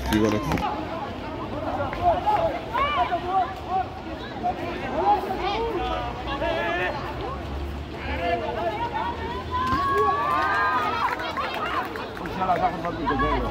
في بالك خش يلا تاخد ضربة جزاء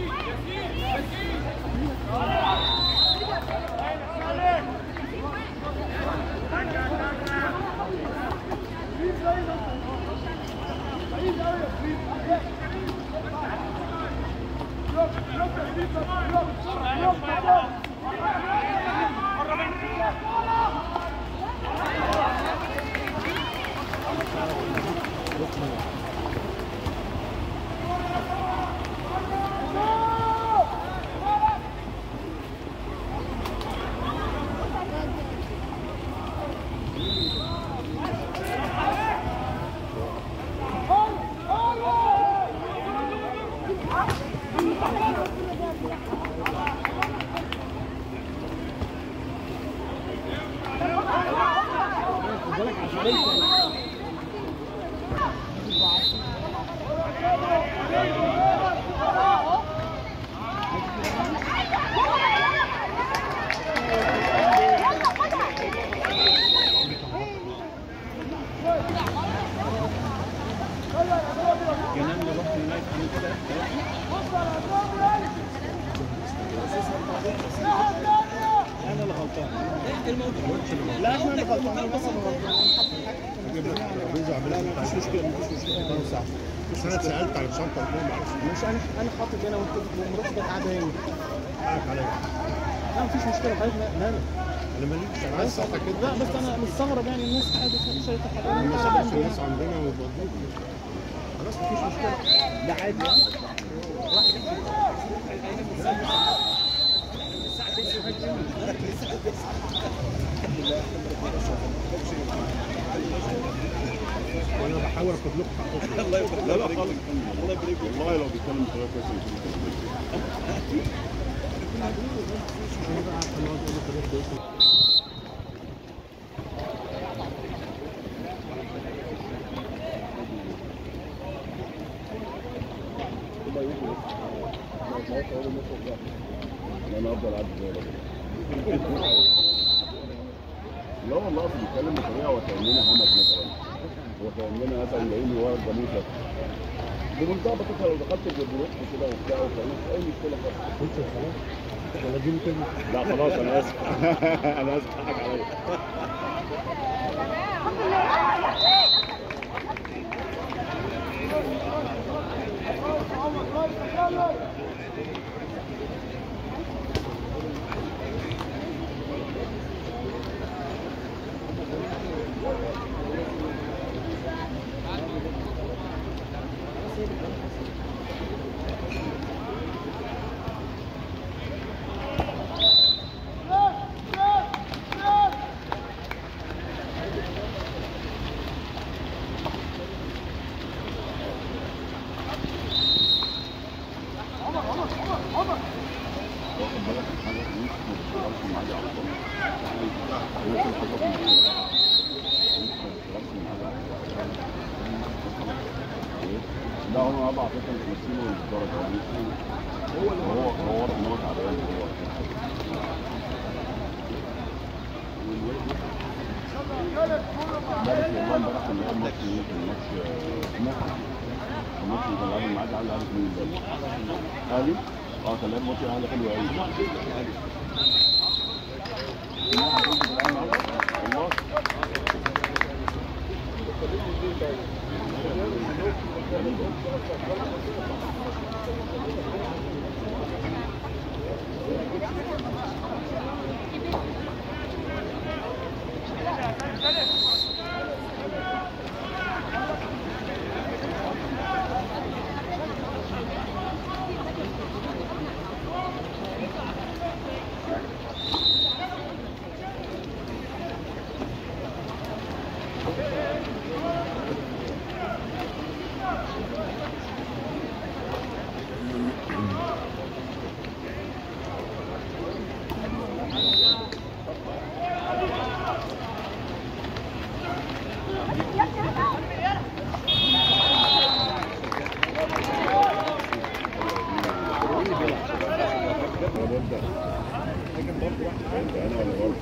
مش انا سالت على الشنطه قلت لهم معلش مش انا انا حاطط هنا ومراتي كانت قاعده هنا حقك عليا لا مفيش مشكله طيب مالك انا ماليش انا عايز صحتك كده لا بس انا مستغرب يعني الناس قاعده شايفه حاجه ما صحتش الناس عندنا ويبقى خلاص مفيش مشكله ده عادي يعني وانا بحاول اخد لكم حقكم لا لا خالص الله يبارك فيك والله لو بيتكلم بطريقه كويسه انا افضل قاعد زي لا والله اصل بيتكلم بطريقه وكاننا همك مثلا وكاننا مثلا جايين ورا الجاموسه بمنتهى بساطه لو دخلت الجبروت كده وبتاع وكان اي مشكله خالص قلت خلاص ولا دي كلمه لا خلاص انا اسف انا اسف حقك عليا واخد بالك من حاجه مش ما بتشتغلش معايا على طول ممكن تاخد من ممكن ما بتشتغلش معايا لا هو ابع فكره تمثيله للدرجه يعني هو هو هو واضح ان هو تعبان هو مالك والله امبارح كان لعب ماتش ايه كان ماتش سموحه الماتش اللي كان لعب معاه ده عارف مين ده اهلي اه كان لعب ماتش اهلي حلو قوي والله وانت لكن برضه واحد انت انا ولا غلط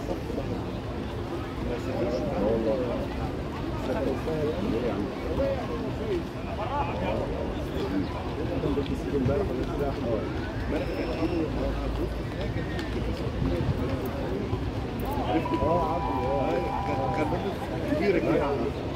اه والله ليه يا عم اه عبد اه كان كان كبيره كده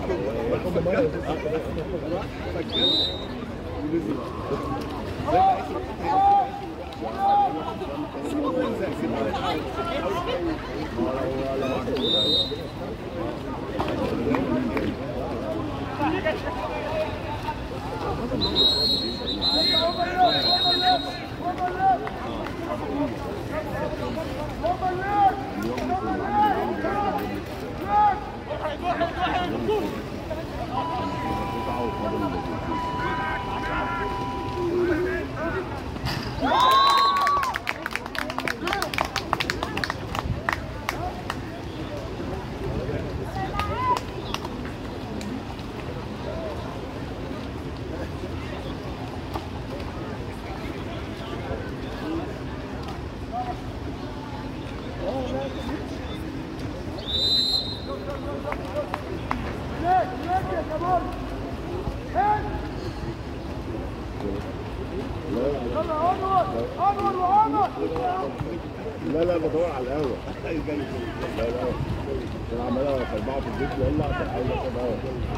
لا لا بدور على القهوة لا لا انا عمال اربعه في البيت يلا عايز اشرب قهوة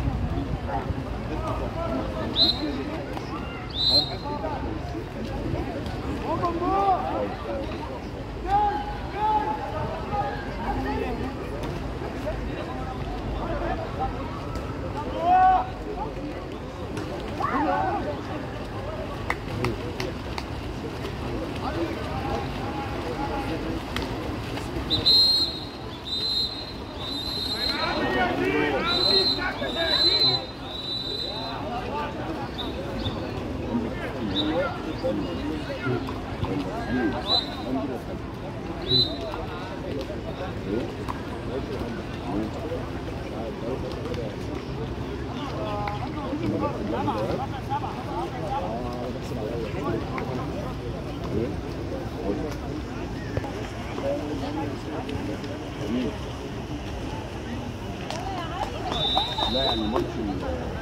لا يعني ماتش ال-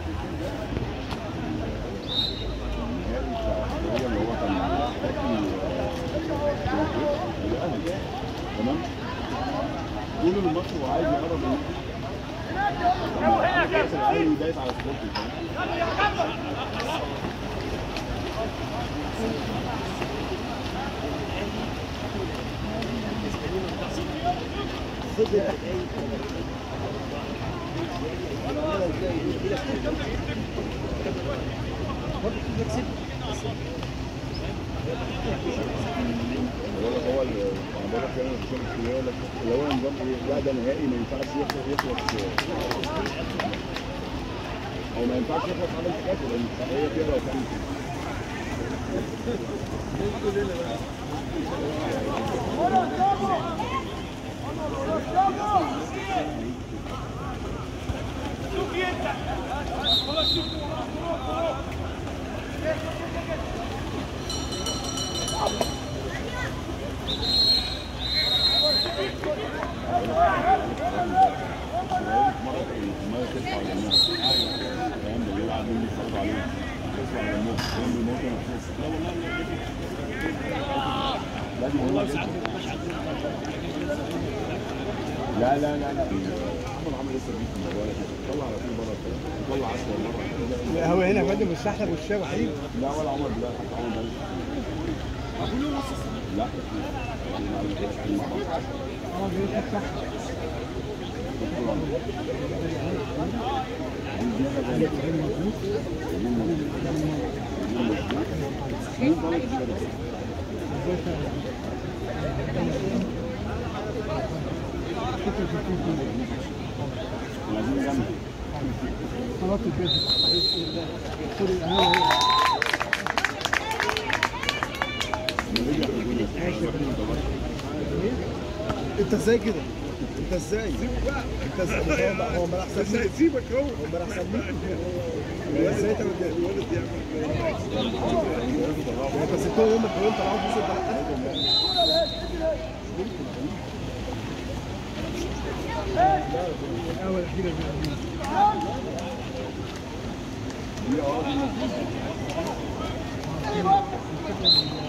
النهائي بتاع السعودية اللي هو كان حاكم الاهلي تمام طول الماتش هو عايز يقرب من كاس الاهلي دايس على سبورتنج فاهم؟ بقول لك هو ال- انا بقول لك انا الشغل اللي هو اللي هو نظام ايه لا ده نهائي ما ينفعش يخلص يخلص او ما ينفعش يخلص على التكافؤ لان هي كده لو كان مرة المية ترفع للناس فاهم ده بيلعب مني يتفرجوا عليه يرفع للناس فاهم بيموتوا نفسهم لا دي مهمة جدا لا لا لا لا احمد عمرو لسه بيجي في الموضوع ده كده طلع على طول بره كده طلع 10 مره هو هنا يا فندم مش احلى والشاي وحليب لا ولا عمر لا حتى عمر ده لا اه بيقول صح عايزين جنب خلاص كده خد القهوه اهي انت ازاي كده؟ انت ازاي؟ انت ازاي؟ هو هو ما احسن سيبك هو هو ما احسن ليك ازاي انت الولد يعمل انت سبتهم هم الحلوين طلعوا فلوس انت لا القهوه الاخيره دي دي اه دي الفكره